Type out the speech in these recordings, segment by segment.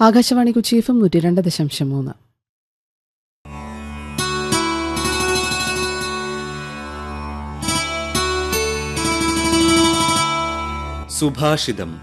Akashvani Kochi F M നൂറ്റി രണ്ട് ദശാംശം മൂന്ന് സുഭാഷിതം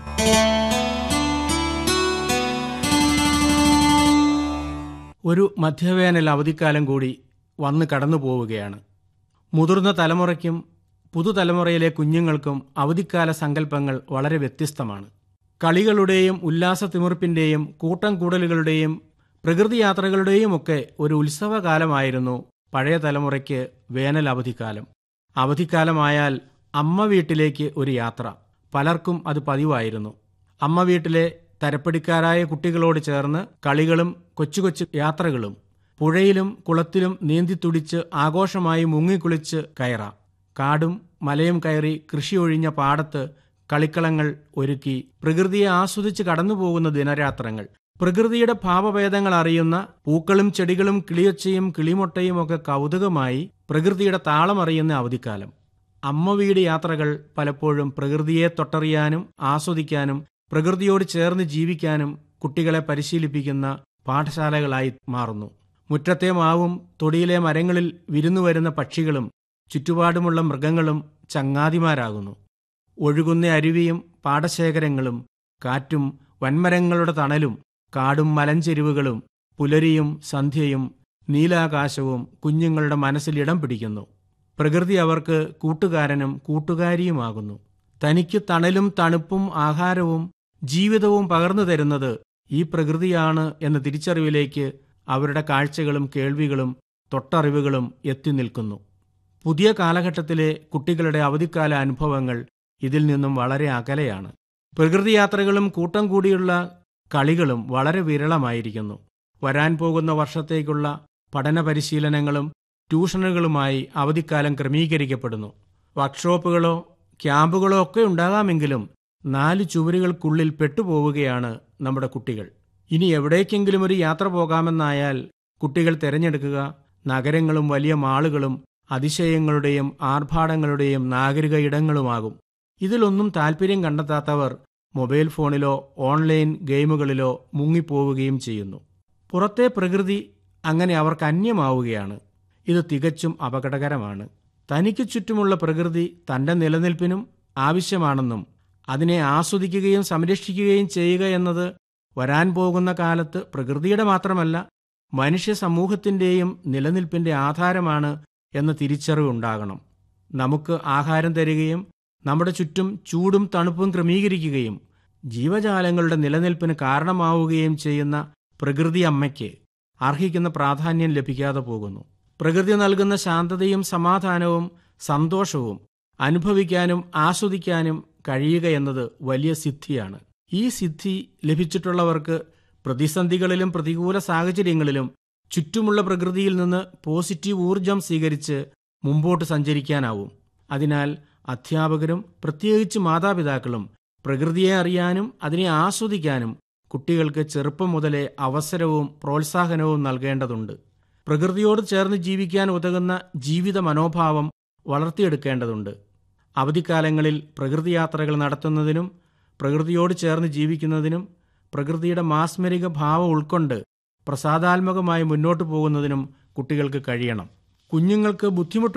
ഒരു മധ്യവേനൽ അവധിക്കാലം കൂടി വന്ന് കടന്നു പോവുകയാണ് മുതിർന്ന തലമുറയ്ക്കും പുതുതലമുറയിലെ കുഞ്ഞുങ്ങൾക്കും അവധിക്കാല സങ്കല്പങ്ങൾ വളരെ വ്യത്യസ്തമാണ് കളികളുടെയും ഉല്ലാസ തിമിർപ്പിന്റെയും കൂട്ടം കൂടലുകളുടെയും പ്രകൃതി യാത്രകളുടെയും ഒക്കെ ഒരു ഉത്സവകാലമായിരുന്നു പഴയ തലമുറയ്ക്ക് വേനൽ അവധിക്കാലം അവധിക്കാലമായാൽ അമ്മ വീട്ടിലേക്ക് ഒരു യാത്ര പലർക്കും അത് പതിവായിരുന്നു അമ്മ വീട്ടിലെ തരപ്പടിക്കാരായ കുട്ടികളോട് ചേർന്ന് കളികളും കൊച്ചു കൊച്ചു യാത്രകളും പുഴയിലും കുളത്തിലും നീന്തിത്തുടിച്ച് ആഘോഷമായി മുങ്ങിക്കുളിച്ച് കയറാം കാടും മലയും കയറി കൃഷി ഒഴിഞ്ഞ പാടത്ത് കളിക്കളങ്ങൾ ഒരുക്കി പ്രകൃതിയെ ആസ്വദിച്ച് കടന്നുപോകുന്ന ദിനരാത്രങ്ങൾ പ്രകൃതിയുടെ ഭാവഭേദങ്ങൾ അറിയുന്ന പൂക്കളും ചെടികളും കിളിയൊച്ചയും കിളിമൊട്ടയും ഒക്കെ കൗതുകമായി പ്രകൃതിയുടെ താളമറിയുന്ന അവധിക്കാലം അമ്മ വീട് യാത്രകൾ പലപ്പോഴും പ്രകൃതിയെ തൊട്ടറിയാനും ആസ്വദിക്കാനും പ്രകൃതിയോട് ചേർന്ന് ജീവിക്കാനും കുട്ടികളെ പരിശീലിപ്പിക്കുന്ന പാഠശാലകളായി മാറുന്നു മുറ്റത്തെ മാവും തൊടിയിലെ മരങ്ങളിൽ വിരുന്നു വരുന്ന പക്ഷികളും ചുറ്റുപാടുമുള്ള മൃഗങ്ങളും ചങ്ങാതിമാരാകുന്നു ഒഴുകുന്ന അരുവിയും പാടശേഖരങ്ങളും കാറ്റും വൻമരങ്ങളുടെ തണലും കാടും മലഞ്ചെരിവുകളും പുലരിയും സന്ധ്യയും നീലാകാശവും കുഞ്ഞുങ്ങളുടെ മനസ്സിൽ ഇടം പിടിക്കുന്നു പ്രകൃതി അവർക്ക് കൂട്ടുകാരനും കൂട്ടുകാരിയുമാകുന്നു തനിക്ക് തണലും തണുപ്പും ആഹാരവും ജീവിതവും പകർന്നു തരുന്നത് ഈ പ്രകൃതിയാണ് എന്ന തിരിച്ചറിവിലേക്ക് അവരുടെ കാഴ്ചകളും കേൾവികളും തൊട്ടറിവുകളും എത്തി നിൽക്കുന്നു പുതിയ കാലഘട്ടത്തിലെ കുട്ടികളുടെ അവധിക്കാല അനുഭവങ്ങൾ ഇതിൽ നിന്നും വളരെ അകലെയാണ് പ്രകൃതി യാത്രകളും കൂട്ടം കൂടിയുള്ള കളികളും വളരെ വിരളമായിരിക്കുന്നു വരാൻ പോകുന്ന വർഷത്തേക്കുള്ള പഠന പരിശീലനങ്ങളും ട്യൂഷനുകളുമായി അവധിക്കാലം ക്രമീകരിക്കപ്പെടുന്നു വർക്ക്ഷോപ്പുകളോ ക്യാമ്പുകളോ ഒക്കെ ഉണ്ടാകാമെങ്കിലും നാല് ചുവരുകൾക്കുള്ളിൽ പെട്ടുപോവുകയാണ് നമ്മുടെ കുട്ടികൾ ഇനി എവിടേക്കെങ്കിലും ഒരു യാത്ര പോകാമെന്നായാൽ കുട്ടികൾ തിരഞ്ഞെടുക്കുക നഗരങ്ങളും വലിയ മാളുകളും അതിശയങ്ങളുടെയും ആർഭാടങ്ങളുടെയും നാഗരിക ഇടങ്ങളുമാകും ഇതിലൊന്നും താല്പര്യം കണ്ടെത്താത്തവർ മൊബൈൽ ഫോണിലോ ഓൺലൈൻ ഗെയിമുകളിലോ മുങ്ങിപ്പോവുകയും ചെയ്യുന്നു പുറത്തെ പ്രകൃതി അങ്ങനെ അവർക്ക് അന്യമാവുകയാണ് ഇത് തികച്ചും അപകടകരമാണ് തനിക്ക് ചുറ്റുമുള്ള പ്രകൃതി തന്റെ നിലനിൽപ്പിനും ആവശ്യമാണെന്നും അതിനെ ആസ്വദിക്കുകയും സംരക്ഷിക്കുകയും ചെയ്യുക എന്നത് വരാൻ പോകുന്ന കാലത്ത് പ്രകൃതിയുടെ മാത്രമല്ല മനുഷ്യ സമൂഹത്തിന്റെയും നിലനിൽപ്പിന്റെ ആധാരമാണ് എന്ന തിരിച്ചറിവുണ്ടാകണം നമുക്ക് ആഹാരം തരികയും നമ്മുടെ ചുറ്റും ചൂടും തണുപ്പും ക്രമീകരിക്കുകയും ജീവജാലങ്ങളുടെ നിലനിൽപ്പിന് കാരണമാവുകയും ചെയ്യുന്ന പ്രകൃതി അമ്മയ്ക്ക് അർഹിക്കുന്ന പ്രാധാന്യം ലഭിക്കാതെ പോകുന്നു പ്രകൃതി നൽകുന്ന ശാന്തതയും സമാധാനവും സന്തോഷവും അനുഭവിക്കാനും ആസ്വദിക്കാനും കഴിയുക എന്നത് വലിയ സിദ്ധിയാണ് ഈ സിദ്ധി ലഭിച്ചിട്ടുള്ളവർക്ക് പ്രതിസന്ധികളിലും പ്രതികൂല സാഹചര്യങ്ങളിലും ചുറ്റുമുള്ള പ്രകൃതിയിൽ നിന്ന് പോസിറ്റീവ് ഊർജം സ്വീകരിച്ച് മുമ്പോട്ട് സഞ്ചരിക്കാനാവും അതിനാൽ അധ്യാപകരും പ്രത്യേകിച്ച് മാതാപിതാക്കളും പ്രകൃതിയെ അറിയാനും അതിനെ ആസ്വദിക്കാനും കുട്ടികൾക്ക് ചെറുപ്പം മുതലേ അവസരവും പ്രോത്സാഹനവും നൽകേണ്ടതുണ്ട് പ്രകൃതിയോട് ചേർന്ന് ജീവിക്കാൻ ഉതകുന്ന ജീവിത മനോഭാവം വളർത്തിയെടുക്കേണ്ടതുണ്ട് അവധിക്കാലങ്ങളിൽ പ്രകൃതി യാത്രകൾ നടത്തുന്നതിനും പ്രകൃതിയോട് ചേർന്ന് ജീവിക്കുന്നതിനും പ്രകൃതിയുടെ മാസ്മരിക ഭാവം ഉൾക്കൊണ്ട് പ്രസാദാത്മകമായി മുന്നോട്ടു പോകുന്നതിനും കുട്ടികൾക്ക് കഴിയണം കുഞ്ഞുങ്ങൾക്ക് ബുദ്ധിമുട്ട്